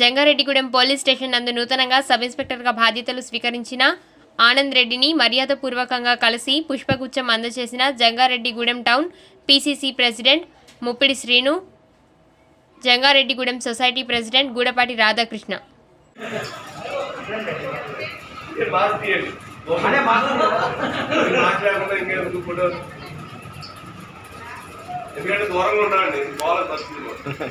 Jangareddygudem police station నందు నూతనంగా sub ఇన్స్పెక్టర్గా బాధ్యతలు స్వీకరించిన ఆనంద్ రెడ్డిని మర్యాదపూర్వకంగా కలిసి పుష్పగుచ్చం అందజేసిన Jangareddygudem town PCC president Muppidi Srinu Jangareddygudem society president Gudapati Radhakrishna మాట్లాడకుండా ఇంకెందుకు ఫోటో ఎందుకంటే దూరంగా ఉండాలండి పోవాలి పరిస్థితి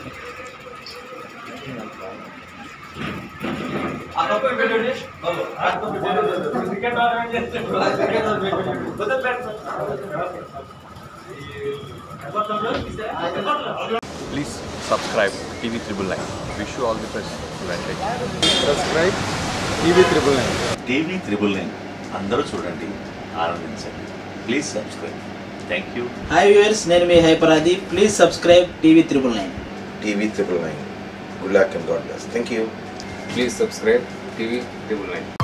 Please subscribe TV Triple Nine. Wish you all the best. Advantage. Subscribe TV triple nine TV triple nine అందరూ చూడండి ఆనందించండి please subscribe thank you hi viewers నేను మీ హైపరాది please subscribe TV triple nine TV triple nine. Good luck and God bless. Thank you. Please subscribe TV triple nine